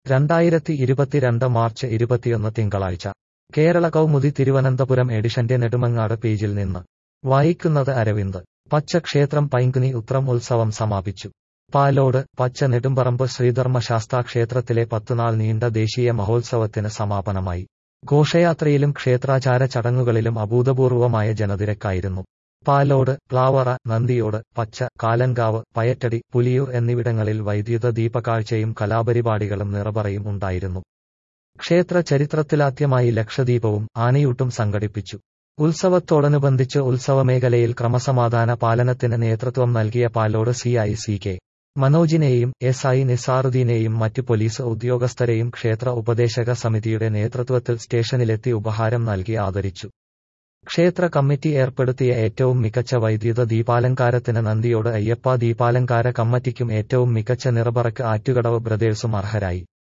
രണ്ടായിരത്തി ഇരുപത്തിരണ്ട് മാർച്ച് ഇരുപത്തിയൊന്ന് തിങ്കളാഴ്ച കേരള കൗമുദി തിരുവനന്തപുരം എഡിഷന്റെ നെടുമങ്ങാട് പേജിൽ നിന്ന് വായിക്കുന്നത് അരവിന്ദ് പച്ചക്ഷേത്രം പൈങ്കുനി ഉത്രം ഉത്സവം സമാപിച്ചു പാലോട് പച്ച നെടുമ്പറമ്പ് ശ്രീധർമ്മശാസ്താ ക്ഷേത്രത്തിലെ പത്തുനാൾ നീണ്ട ദേശീയ മഹോത്സവത്തിന് സമാപനമായി ഘോഷയാത്രയിലും ക്ഷേത്രാചാര ചടങ്ങുകളിലും അഭൂതപൂർവമായ ജനതിരക്കായിരുന്നു പാലോട് പ്ലാവറ നന്ദിയോട് പച്ച കാലൻകാവ് പയറ്റടി പുലിയൂർ എന്നിവിടങ്ങളിൽ വൈദ്യുത ദീപകാഴ്ചയും കലാപരിപാടികളും നിറപറയും ഉണ്ടായിരുന്നു ക്ഷേത്ര ചരിത്രത്തിലാദ്യമായി ലക്ഷദീപവും ആനയൂട്ടും സംഘടിപ്പിച്ചു ഉത്സവത്തോടനുബന്ധിച്ച് ഉത്സവമേഖലയിൽ ക്രമസമാധാന പാലനത്തിന് നേതൃത്വം നൽകിയ Palode C I C K മനോജിനെയും എസ് ഐ നിസാറുദ്ദീനെയും മറ്റ് പോലീസ് ഉദ്യോഗസ്ഥരെയും ക്ഷേത്ര ഉപദേശക സമിതിയുടെ നേതൃത്വത്തിൽ സ്റ്റേഷനിലെത്തി ഉപഹാരം നൽകി ആദരിച്ചു ക്ഷേത്ര കമ്മിറ്റി ഏർപ്പെടുത്തിയ ഏറ്റവും മികച്ച വൈദ്യുത ദീപാലങ്കാരത്തിന് നന്ദിയോട് അയ്യപ്പ ദീപാലങ്കാര കമ്മിറ്റിക്കും ഏറ്റവും മികച്ച നിറപറക്ക് ആറ്റുകടവ് ബ്രദേഴ്സും അർഹരായി